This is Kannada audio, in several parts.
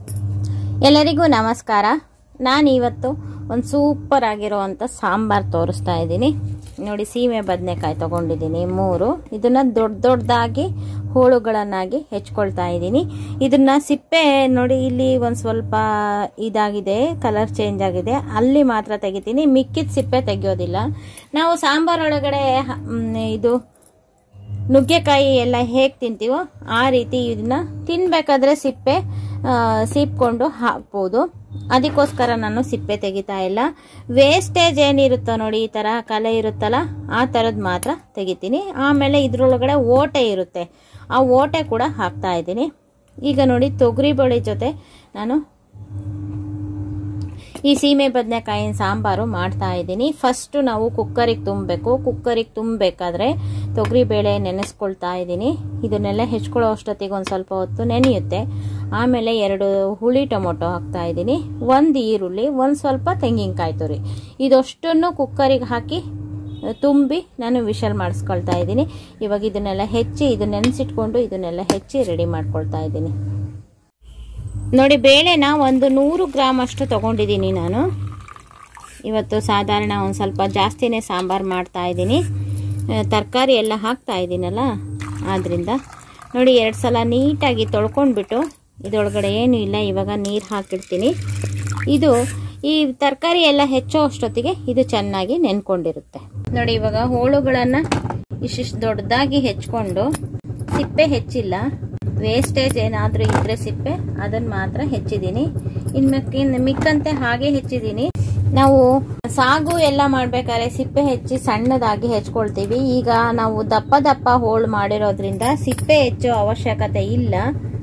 ಎಲ್ಲರಿಗೂ ನಮಸ್ಕಾರ ನಾನು ಇವತ್ತು ಒಂದು ಸೂಪರ್ ಆಗಿರುವಂಥ ಸಾಂಬಾರು ತೋರಿಸ್ತಾ ಇದ್ದೀನಿ ನೋಡಿ ಸೀಮೆ ಬದನೆಕಾಯಿ ತೊಗೊಂಡಿದ್ದೀನಿ ಮೂರು ಇದನ್ನು ದೊಡ್ಡ ದೊಡ್ಡದಾಗಿ ಹೋಳುಗಳನ್ನಾಗಿ ಹೆಚ್ಕೊಳ್ತಾ ಇದ್ದೀನಿ ಇದನ್ನ ಸಿಪ್ಪೆ ನೋಡಿ ಇಲ್ಲಿ ಒಂದು ಸ್ವಲ್ಪ ಇದಾಗಿದೆ ಕಲರ್ ಚೇಂಜ್ ಆಗಿದೆ ಅಲ್ಲಿ ಮಾತ್ರ ತೆಗಿತೀನಿ ಮಿಕ್ಕಿದ ಸಿಪ್ಪೆ ತೆಗೆಯೋದಿಲ್ಲ ನಾವು ಸಾಂಬಾರೊಳಗಡೆ ಹ- ಮ್, ಇದು ನುಗ್ಗೆಕಾಯಿ ಎಲ್ಲ ಹೇಗೆ ತಿಂತೀವೋ ಆ ರೀತಿ ಇದನ್ನ ತಿನ್ಬೇಕಾದ್ರೆ ಸಿಪ್ಪೆ ಆ, ಸೀಪ್ಕೊಂಡು ಹಾಕ್ಬೋದು ಅದಕ್ಕೋಸ್ಕರ ನಾನು ಸಿಪ್ಪೆ ತೆಗಿತಾ ಇಲ್ಲ ವೇಸ್ಟೇಜ್ ಏನಿರುತ್ತೋ ನೋಡಿ ಈ ಥರ ಕಲೆ ಇರುತ್ತಲ್ಲ ಆ ಥರದ್ದು ಮಾತ್ರ ತೆಗಿತೀನಿ ಆಮೇಲೆ ಇದ್ರೊಳಗಡೆ ಓಟೆ ಇರುತ್ತೆ ಆ ಓಟೆ ಕೂಡ ಹಾಕ್ತಾ ಇದ್ದೀನಿ ಈಗ ನೋಡಿ ತೊಗರಿ ಬೇಳೆ ಜೊತೆ ನಾನು ಈ ಸೀಮೆ ಬದನೆಕಾಯಿನ ಸಾಂಬಾರು ಮಾಡ್ತಾ ಇದ್ದೀನಿ ಫಸ್ಟು ನಾವು ಕುಕ್ಕರಿಗೆ ತುಂಬಬೇಕು ಕುಕ್ಕರಿಗೆ ತುಂಬಬೇಕಾದ್ರೆ ತೊಗರಿಬೇಳೆ ನೆನೆಸ್ಕೊಳ್ತಾ ಇದ್ದೀನಿ ಇದನ್ನೆಲ್ಲ ಹೆಚ್ಕೊಳ್ಳೋ ಅಷ್ಟೊತ್ತಿಗೆ ಒಂದು ಸ್ವಲ್ಪ ಹೊತ್ತು ನೆನೆಯುತ್ತೆ ಆಮೇಲೆ ಎರಡು ಹುಳಿ ಟೊಮೊಟೊ ಹಾಕ್ತಾ ಇದ್ದೀನಿ ಒಂದು ಈರುಳ್ಳಿ ಒಂದು ಸ್ವಲ್ಪ ತೆಂಗಿನಕಾಯಿ ತುರಿ ಇದಷ್ಟನ್ನು ಕುಕ್ಕರಿಗೆ ಹಾಕಿ ತುಂಬಿ ನಾನು ವಿಷಲ್ ಮಾಡಿಸ್ಕೊಳ್ತಾ ಇದ್ದೀನಿ ಇವಾಗ ಇದನ್ನೆಲ್ಲ ಹೆಚ್ಚಿ ಇದು ನೆನೆಸಿಟ್ಕೊಂಡು ಇದನ್ನೆಲ್ಲ ಹೆಚ್ಚಿ ರೆಡಿ ಮಾಡ್ಕೊಳ್ತಾ ಇದ್ದೀನಿ ನೋಡಿ ಬೇಳೆನ ಒಂದು ನೂರು ಗ್ರಾಮ್ ಅಷ್ಟು ತಗೊಂಡಿದ್ದೀನಿ ನಾನು ಇವತ್ತು ಸಾಧಾರಣ ಒಂದು ಸ್ವಲ್ಪ ಜಾಸ್ತಿನೇ ಸಾಂಬಾರು ಮಾಡ್ತಾ ಇದ್ದೀನಿ ತರಕಾರಿ ಎಲ್ಲ ಹಾಕ್ತಾ ಇದ್ದೀನಲ್ಲ ಆದ್ದರಿಂದ ನೋಡಿ ಎರಡು ಸಲ ನೀಟಾಗಿ ತೊಳ್ಕೊಂಡ್ಬಿಟ್ಟು ಇದರೊಳಗಡೆ ಏನೂ ಇಲ್ಲ ಇವಾಗ ನೀರು ಹಾಕಿಡ್ತೀನಿ ಇದು ಈ ತರಕಾರಿ ಎಲ್ಲ ಹೆಚ್ಚೋ ಅಷ್ಟೊತ್ತಿಗೆ ಇದು ಚೆನ್ನಾಗಿ ನೆನ್ಕೊಂಡಿರುತ್ತೆ ನೋಡಿ ಇವಾಗ ಹೋಳುಗಳನ್ನು ಇಷ್ಟಿಷ್ಟು ದೊಡ್ಡದಾಗಿ ಹೆಚ್ಕೊಂಡು ಸಿಪ್ಪೆ ಹೆಚ್ಚಿಲ್ಲ ವೇಸ್ಟೇಜ್ ಏನಾದರೂ ಇದ್ರೆ ಸಿಪ್ಪೆ ಅದನ್ನು ಮಾತ್ರ ಹೆಚ್ಚಿದ್ದೀನಿ ಇನ್ನು ಮಿಕ್ಕಂತೆ ಹಾಗೆ ಹೆಚ್ಚಿದ್ದೀನಿ ನಾವು ಸಾಗು ಎಲ್ಲ ಮಾಡ್ಬೇಕಾದ್ರೆ ಸಿಪ್ಪೆ ಹೆಚ್ಚಿ ಸಣ್ಣದಾಗಿ ಹೆಚ್ಕೊಳ್ತೀವಿ ಈಗ ನಾವು ದಪ್ಪ ದಪ್ಪ ಹೋಳು ಮಾಡಿರೋದ್ರಿಂದ ಸಿಪ್ಪೆ ಹೆಚ್ಚೋ ಅವಶ್ಯಕತೆ ಇಲ್ಲ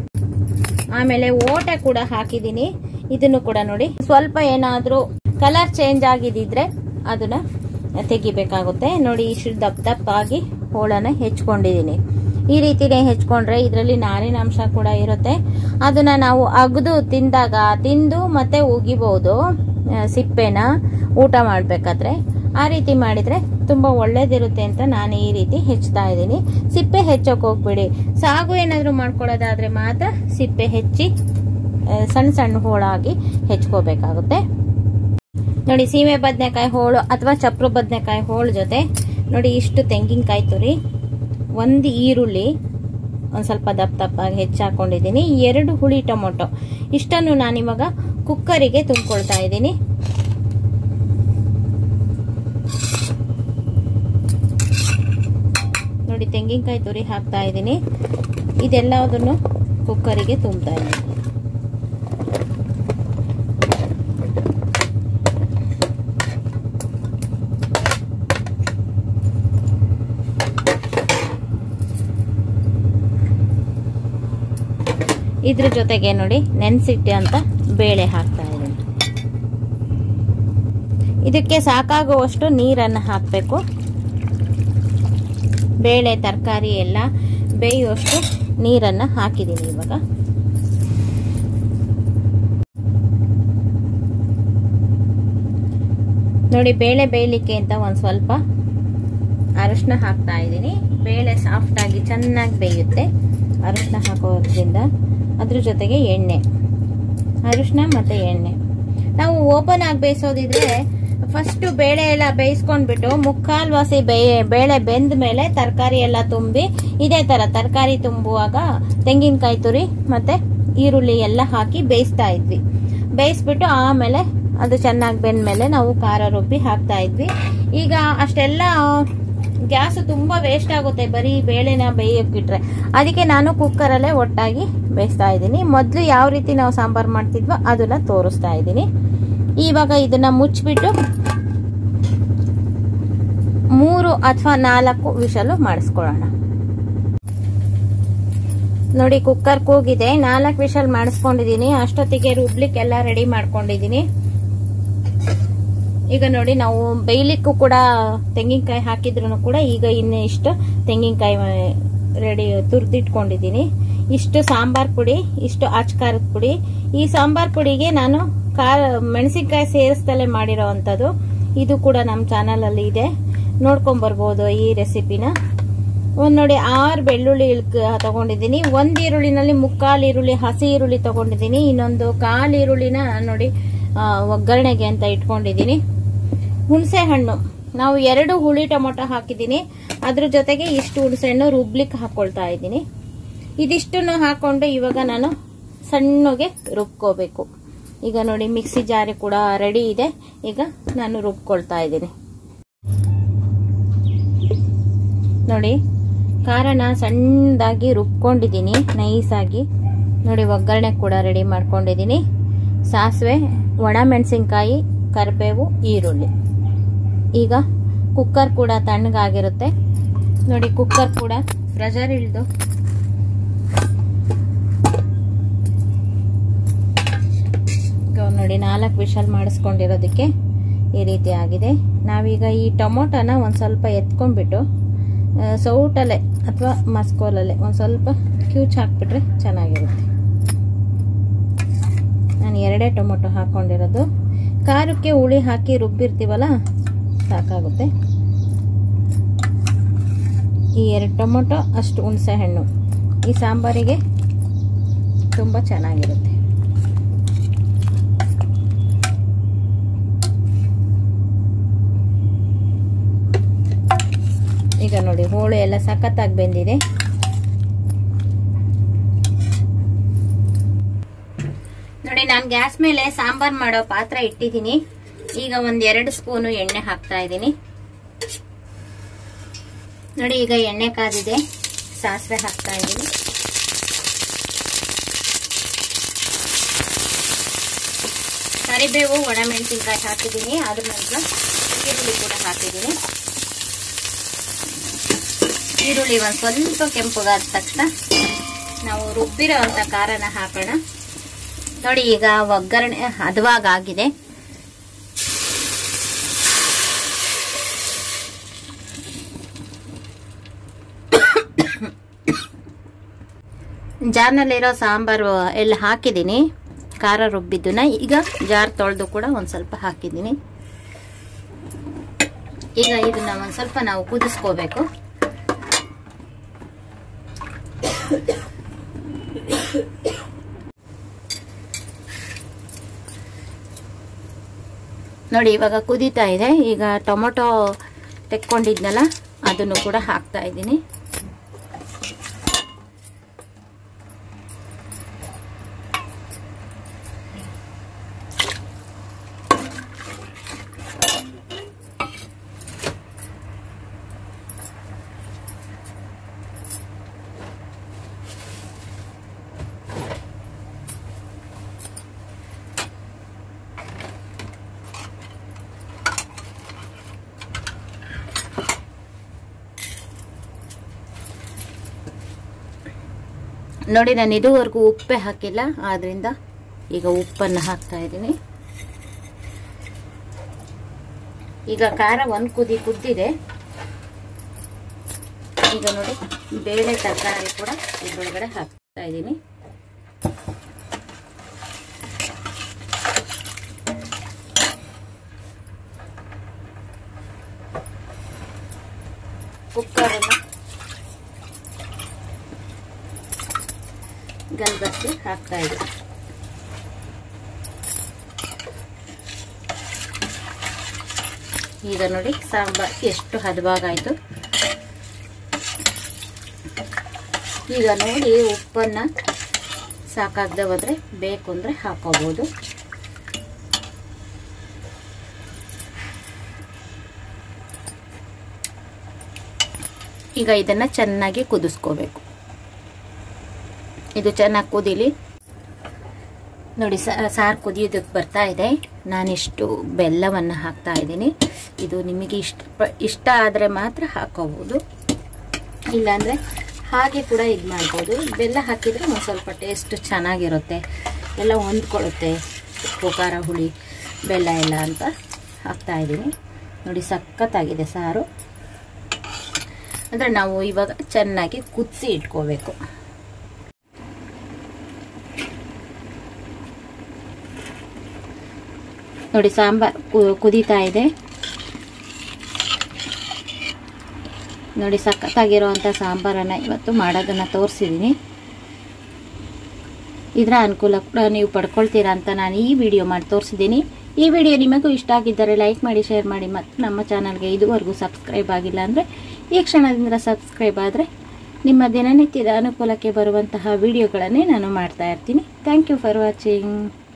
ಆಮೇಲೆ ಓಟೆ ಕೂಡ ಹಾಕಿದ್ದೀನಿ ಇದನ್ನು ಕೂಡ ನೋಡಿ ಸ್ವಲ್ಪ ಏನಾದರೂ ಕಲರ್ ಚೇಂಜ್ ಆಗಿದ್ದಿದ್ರೆ ಅದನ್ನ ತೆಗಿಬೇಕಾಗುತ್ತೆ ನೋಡಿ ಇಷ್ಟು ದಪ್ಪ ದಪ್ಪಾಗಿ ಹೋಳನ್ನ ಹೆಚ್ಕೊಂಡಿದ್ದೀನಿ ಈ ರೀತಿನೇ ಹೆಚ್ಕೊಂಡ್ರೆ ಇದರಲ್ಲಿ ನಾರಿನಾಂಶ ಕೂಡ ಇರುತ್ತೆ ಅದನ್ನ ನಾವು ಅಗದು ತಿಂದಾಗ ತಿಂದು ಮತ್ತೆ ಉಗಿಬಹುದು ಆ, ಸಿಪ್ಪೆನ ಊಟ ಮಾಡ್ಬೇಕಾದ್ರೆ ಆ ರೀತಿ ಮಾಡಿದ್ರೆ ತುಂಬಾ ಒಳ್ಳೇದಿರುತ್ತೆ ಅಂತ ನಾನು ಈ ರೀತಿ ಹೆಚ್ಚುತ್ತಾ ಇದ್ದೀನಿ ಸಿಪ್ಪೆ ಹೆಚ್ಚೋಕೆ ಹೋಗ್ಬಿಡಿ ಸಾಗು ಏನಾದರೂ ಮಾಡ್ಕೊಳ್ಳೋದಾದ್ರೆ ಮಾತ್ರ ಸಿಪ್ಪೆ ಹೆಚ್ಚಿ ಆ, ಸಣ್ಣ ಸಣ್ಣ ಹೋಳಾಗಿ ಹೆಚ್ಕೋಬೇಕಾಗುತ್ತೆ ನೋಡಿ ಸೀಮೆ ಬದನೆಕಾಯಿ ಹೋಳು ಅಥವಾ ಚಪ್ರು ಬದನೆಕಾಯಿ ಹೋಳು ಜೊತೆ ನೋಡಿ ಇಷ್ಟು ತೆಂಗಿನಕಾಯಿ ತುರಿ ಒಂದು ಈರುಳ್ಳಿ ಒಂದು ಸ್ವಲ್ಪ ದಪ್ಪ ದಪ್ಪಾಗಿ ಹೆಚ್ಚಾಕೊಂಡಿದ್ದೀನಿ ಎರಡು ಹುಳಿ ಟೊಮೊಟೊ ಇಷ್ಟನ್ನು ನಾನಿವಾಗ ಕುಕ್ಕರಿಗೆ ತುಂಬಿಕೊಳ್ತಾ ಇದ್ದೀನಿ ನೋಡಿ ತೆಂಗಿನಕಾಯಿ ತುರಿ ಹಾಕ್ತಾ ಇದ್ದೀನಿ ಇದೆಲ್ಲದನ್ನು ಕುಕ್ಕರಿಗೆ ತುಂಬ್ತಾ ಇದ್ದೀನಿ ಇದ್ರ ಜೊತೆಗೆ ನೋಡಿ ನೆನೆಸಿಟ್ಟೆ ಅಂತ ಬೇಳೆ ಹಾಕ್ತಾ ಇದ್ದೀನಿ ಇದಕ್ಕೆ ಸಾಕಾಗುವಷ್ಟು ನೀರನ್ನು ಹಾಕಬೇಕು ಬೇಳೆ ತರಕಾರಿ ಎಲ್ಲ ಬೇಯುವಷ್ಟು ನೀರನ್ನು ಹಾಕಿದ್ದೀನಿ ಇವಾಗ ನೋಡಿ ಬೇಳೆ ಬೇಯಲಿಕ್ಕೆ ಅಂತ ಒಂದು ಸ್ವಲ್ಪ ಅರಶಿನ ಹಾಕ್ತಾ ಇದ್ದೀನಿ ಬೇಳೆ ಸಾಫ್ಟ್ ಆಗಿ ಚೆನ್ನಾಗಿ ಬೇಯುತ್ತೆ ಅರಶಿನ ಹಾಕೋದ್ರಿಂದ ಅದ್ರ ಜೊತೆಗೆ ಎಣ್ಣೆ ಅರಿಶಿನ ಮತ್ತು ಎಣ್ಣೆ ನಾವು ಓಪನ್ ಆಗಿ ಬೇಯಿಸೋದಿದ್ರೆ ಫಸ್ಟು ಬೇಳೆ ಎಲ್ಲ ಬೇಯಿಸ್ಕೊಂಡ್ಬಿಟ್ಟು ಮುಕ್ಕಾಲು ವಾಸಿ ಬೇಯ ಬೇಳೆ ಬೆಂದ ಮೇಲೆ ತರಕಾರಿ ಎಲ್ಲ ತುಂಬಿ ಇದೇ ಥರ ತರಕಾರಿ ತುಂಬುವಾಗ ತೆಂಗಿನಕಾಯಿ ತುರಿ ಮತ್ತು ಈರುಳ್ಳಿ ಎಲ್ಲ ಹಾಕಿ ಬೇಯಿಸ್ತಾ ಇದ್ವಿ ಬೇಯಿಸ್ಬಿಟ್ಟು ಆಮೇಲೆ ಅದು ಚೆನ್ನಾಗಿ ಬೆಂದ ಮೇಲೆ ನಾವು ಖಾರ ರುಬ್ಬಿ ಹಾಕ್ತಾ ಇದ್ವಿ ಈಗ ಅಷ್ಟೆಲ್ಲ ಗ್ಯಾಸ್ ತುಂಬಾ ವೇಸ್ಟ್ ಆಗುತ್ತೆ ಬರೀ ಬೇಳೆನ ಬೇಯಕ್ಕಿಟ್ರೆ ಅದಕ್ಕೆ ನಾನು ಕುಕ್ಕರಲ್ಲೇ ಒಟ್ಟಾಗಿ ಬೇಯಿಸ್ತಾ ಇದ್ದೀನಿ ಮೊದಲು ಯಾವ ರೀತಿ ನಾವು ಸಾಂಬಾರು ಮಾಡ್ತಿದ್ವೋ ಅದನ್ನ ತೋರಿಸ್ತಾ ಇದ್ದೀನಿ ಇವಾಗ ಇದನ್ನ ಮುಚ್ಚಿಬಿಟ್ಟು ಮೂರು ಅಥವಾ ನಾಲ್ಕು ವಿಷಲು ಮಾಡಿಸ್ಕೊಳ್ಳೋಣ ನೋಡಿ ಕುಕ್ಕರ್ ಕೂಗಿದೆ ನಾಲ್ಕು ವಿಷಲ್ ಮಾಡಿಸ್ಕೊಂಡಿದ್ದೀನಿ ಅಷ್ಟೊತ್ತಿಗೆ ರುಬ್ಲಿಕ್ಕೆಲ್ಲ ರೆಡಿ ಮಾಡ್ಕೊಂಡಿದ್ದೀನಿ ಈಗ ನೋಡಿ ನಾವು ಬೇಯ್ಲಿಕ್ಕೂ ಕೂಡ ತೆಂಗಿನಕಾಯಿ ಹಾಕಿದ್ರು ಕೂಡ ಈಗ ಇನ್ನು ಇಷ್ಟು ತೆಂಗಿನಕಾಯಿ ರೆಡಿ ತುರ್ದಿಟ್ಕೊಂಡಿದ್ದೀನಿ ಇಷ್ಟು ಸಾಂಬಾರ್ ಪುಡಿ ಇಷ್ಟು ಆಚ್ ಖಾರದ ಪುಡಿ ಈ ಸಾಂಬಾರ್ ಪುಡಿಗೆ ನಾನು ಖಾರ ಮೆಣಸಿನ್ಕಾಯಿ ಸೇರಿಸ್ದಲೇ ಮಾಡಿರೋ ಅಂಥದ್ದು ಇದು ಕೂಡ ನಮ್ಮ ಚಾನಲಲ್ಲಿ ಇದೆ ನೋಡ್ಕೊಂಬರ್ಬೋದು ಈ ರೆಸಿಪಿನ ಒಂದು ನೋಡಿ ಆರು ಬೆಳ್ಳುಳ್ಳಿ ಇಳ್ಕ ತಗೊಂಡಿದ್ದೀನಿ ಒಂದು ಈರುಳ್ಳಿನಲ್ಲಿ ಮುಕ್ಕಾಲು ಈರುಳ್ಳಿ ಹಸಿ ಈರುಳ್ಳಿ ತಗೊಂಡಿದ್ದೀನಿ ಇನ್ನೊಂದು ಕಾಲು ಈರುಳ್ಳಿನ ನೋಡಿ ಆ, ಒಗ್ಗರಣೆಗೆ ಅಂತ ಇಟ್ಕೊಂಡಿದ್ದೀನಿ ಹುಣಸೆ ಹಣ್ಣು ನಾವು ಎರಡು ಹುಳಿ ಟೊಮೊಟೊ ಹಾಕಿದ್ದೀನಿ ಅದ್ರ ಜೊತೆಗೆ ಇಷ್ಟು ಹುಣಸೆ ಹಣ್ಣು ರುಬ್ಲಿಕ್ಕೆ ಹಾಕೊಳ್ತಾ ಇದ್ದೀನಿ ಇದಿಷ್ಟನ್ನು ಹಾಕೊಂಡು ಇವಾಗ ನಾನು ಸಣ್ಣಗೆ ರುಬ್ಕೋಬೇಕು ಈಗ ನೋಡಿ ಮಿಕ್ಸಿ ಜಾರಿ ಕೂಡ ರೆಡಿ ಇದೆ ಈಗ ನಾನು ರುಬ್ಕೊಳ್ತಾ ಇದ್ದೀನಿ ನೋಡಿ ಖಾರನ ಸಣ್ಣದಾಗಿ ರುಬ್ಕೊಂಡಿದ್ದೀನಿ ನೈಸಾಗಿ ನೋಡಿ ಒಗ್ಗರಣೆ ಕೂಡ ರೆಡಿ ಮಾಡ್ಕೊಂಡಿದ್ದೀನಿ ಸಾಸಿವೆ ಒಣಮೆಣಸಿನ್ಕಾಯಿ ಕರಿಬೇವು ಈರುಳ್ಳಿ ಈಗ ಕುಕ್ಕರ್ ಕೂಡ ತಣ್ಣಗಾಗಿರುತ್ತೆ ನೋಡಿ ಕುಕ್ಕರ್ ಕೂಡ ಪ್ರೆಷರ್ ಇಳಿದು ನೋಡಿ ನಾಲ್ಕು ವಿಷಲ್ ಮಾಡಿಸ್ಕೊಂಡಿರೋದಕ್ಕೆ ಈ ರೀತಿ ಆಗಿದೆ ನಾವೀಗ ಈ ಟೊಮೊಟೊನ ಒಂದು ಸ್ವಲ್ಪ ಎತ್ಕೊಂಡ್ಬಿಟ್ಟು ಆ, ಸೌಟಲ್ಲೇ ಅಥವಾ ಮಸ್ಕೋಲಲ್ಲೇ ಒಂದು ಸ್ವಲ್ಪ ಕ್ಯೂಚ್ ಹಾಕ್ಬಿಟ್ರೆ ಚೆನ್ನಾಗಿರುತ್ತೆ ನಾನು ಎರಡೇ ಟೊಮೊಟೊ ಹಾಕ್ಕೊಂಡಿರೋದು ಖಾರಕ್ಕೆ ಹುಳಿ ಹಾಕಿ ರುಬ್ಬಿರ್ತೀವಲ್ಲ ಸಾಕಾಗುತ್ತೆ ಈ ಎರಡು ಟೊಮೊಟೊ ಅಷ್ಟು ಹುಣಸೆ ಹಣ್ಣು ಈ ಸಾಂಬಾರಿಗೆ ತುಂಬ ಚೆನ್ನಾಗಿರುತ್ತೆ ಈಗ ನೋಡಿ ಹೋಳು ಎಲ್ಲ ಸಖತ್ತಾಗಿ ಬೆಂದಿದೆ ನೋಡಿ ನಾನು ಗ್ಯಾಸ್ ಮೇಲೆ ಸಾಂಬಾರ್ ಮಾಡೋ ಪಾತ್ರ ಇಟ್ಟಿದ್ದೀನಿ ಈಗ ಒಂದ್ ಎರಡು ಸ್ಪೂನು ಎಣ್ಣೆ ಹಾಕ್ತಾ ಇದ್ದೀನಿ ನೋಡಿ ಈಗ ಎಣ್ಣೆ ಕಾದಿದೆ ಸಾಸಿವೆ ಹಾಕ್ತಾ ಇದ್ದೀನಿ ಕರಿಬೇವು ಒಣಮೆಣಸಿನ್ಕಾಯಿ ಹಾಕಿದ್ದೀನಿ ಅದ್ರ ನಂತರ ಈರುಳ್ಳಿ ಕೂಡ ಹಾಕಿದ್ದೀನಿ ಈರುಳ್ಳಿ ಒಂದು ಸ್ವಲ್ಪ ಕೆಂಪುಗಾದ ತಕ್ಷಣ ನಾವು ರುಬ್ಬಿರೋ ಅಂತ ಖಾರನ ಹಾಕೋಣ ನೋಡಿ ಈಗ ಒಗ್ಗರಣೆ ಹದವಾಗಿದೆ ಜಾರ್ನಲ್ಲಿರೋ ಸಾಂಬಾರು ಎಲ್ಲ ಹಾಕಿದ್ದೀನಿ ಖಾರ ರುಬ್ಬಿದ್ದನ್ನ ಈಗ ಜಾರ್ ತೊಳೆದು ಕೂಡ ಒಂದು ಸ್ವಲ್ಪ ಹಾಕಿದ್ದೀನಿ ಈಗ ಇದನ್ನ ಒಂದು ಸ್ವಲ್ಪ ನಾವು ಕುದಿಸ್ಕೋಬೇಕು ನೋಡಿ ಇವಾಗ ಕುದೀತಾ ಇದೆ ಈಗ ಟೊಮೊಟೊ ತೆಕ್ಕೊಂಡಿದ್ನಲ್ಲ ಅದನ್ನು ಕೂಡ ಹಾಕ್ತಾ ಇದ್ದೀನಿ ನೋಡಿ ನಾನು ಇದುವರೆಗೂ ಉಪ್ಪೆ ಹಾಕಿಲ್ಲ ಆದ್ರಿಂದ ಈಗ ಉಪ್ಪನ್ನು ಹಾಕ್ತಾ ಇದ್ದೀನಿ ಈಗ ಖಾರ ಒಂದು ಕುದಿ ಕುದ್ದಿದೆ ಈಗ ನೋಡಿ ಬೇಳೆ ತರಕಾರಿ ಕೂಡ ಇದ್ರೊಳಗಡೆ ಹಾಕ್ತಾ ಇದ್ದೀನಿ ಕುಕ್ಕರನ್ನು ಗಲ್ಬಸಿ ಹಾಕ್ತಾ ಇದ್ದೀನಿ ಈಗ ನೋಡಿ ಸಾಂಬಾರ್ ಎಷ್ಟು ಹದವಾಗಾಯ್ತು ಈಗ ನೋಡಿ ಉಪ್ಪನ್ನ ಸಾಕಾಗದೆ ಹೋದ್ರೆ ಬೇಕು ಅಂದ್ರೆ ಹಾಕೋಬಹುದು ಈಗ ಇದನ್ನ ಚೆನ್ನಾಗಿ ಕುದಿಸ್ಕೋಬೇಕು ಇದು ಚೆನ್ನಾಗಿ ಕುದೀಲಿ ನೋಡಿ ಸಾರು ಕುದಿಯೋದಕ್ಕೆ ಬರ್ತಾ ಇದೆ ನಾನಿಷ್ಟು ಬೆಲ್ಲವನ್ನು ಹಾಕ್ತಾ ಇದ್ದೀನಿ ಇದು ನಿಮಗೆ ಇಷ್ಟ ಇಷ್ಟ ಆದರೆ ಮಾತ್ರ ಹಾಕೋಬೋದು ಇಲ್ಲಾಂದರೆ ಹಾಗೆ ಕೂಡ ಇದು ಮಾಡ್ಬೋದು ಬೆಲ್ಲ ಹಾಕಿದರೆ ಒಂದು ಸ್ವಲ್ಪ ಟೇಸ್ಟ್ ಚೆನ್ನಾಗಿರುತ್ತೆ ಎಲ್ಲ ಹೊಂದ್ಕೊಳ್ಳುತ್ತೆ ಉಪ್ಪು ಖಾರ ಹುಳಿ ಬೆಲ್ಲ ಎಲ್ಲ ಅಂತ ಹಾಕ್ತಾ ಇದ್ದೀನಿ ನೋಡಿ ಸಖತ್ತಾಗಿದೆ ಸಾರು ಅಂದರೆ ನಾವು ಇವಾಗ ಚೆನ್ನಾಗಿ ಕುದಿಸಿ ಇಟ್ಕೋಬೇಕು ನೋಡಿ ಸಾಂಬಾರ್ ಕುದೀತಾ ಇದೆ ನೋಡಿ ಸಖತ್ತಾಗಿರೋವಂಥ ಸಾಂಬಾರನ್ನು ಇವತ್ತು ಮಾಡೋದನ್ನು ತೋರಿಸಿದ್ದೀನಿ ಇದರ ಅನುಕೂಲ ಕೂಡ ನೀವು ಪಡ್ಕೊಳ್ತೀರಾ ಅಂತ ನಾನು ಈ ವಿಡಿಯೋ ಮಾಡಿ ತೋರಿಸಿದ್ದೀನಿ ಈ ವಿಡಿಯೋ ನಿಮಗೂ ಇಷ್ಟ ಆಗಿದ್ದರೆ ಲೈಕ್ ಮಾಡಿ ಶೇರ್ ಮಾಡಿ ಮತ್ತು ನಮ್ಮ ಚಾನಲ್ಗೆ ಇದುವರೆಗೂ ಸಬ್ಸ್ಕ್ರೈಬ್ ಆಗಿಲ್ಲ ಅಂದರೆ ಈ ಕ್ಷಣದಿಂದ ಸಬ್ಸ್ಕ್ರೈಬ್ ಆದರೆ ನಿಮ್ಮ ದಿನನಿತ್ಯದ ಅನುಕೂಲಕ್ಕೆ ಬರುವಂತಹ ವಿಡಿಯೋಗಳನ್ನೇ ನಾನು ಮಾಡ್ತಾ ಇರ್ತೀನಿ ಥ್ಯಾಂಕ್ ಯು ಫಾರ್ ವಾಚಿಂಗ್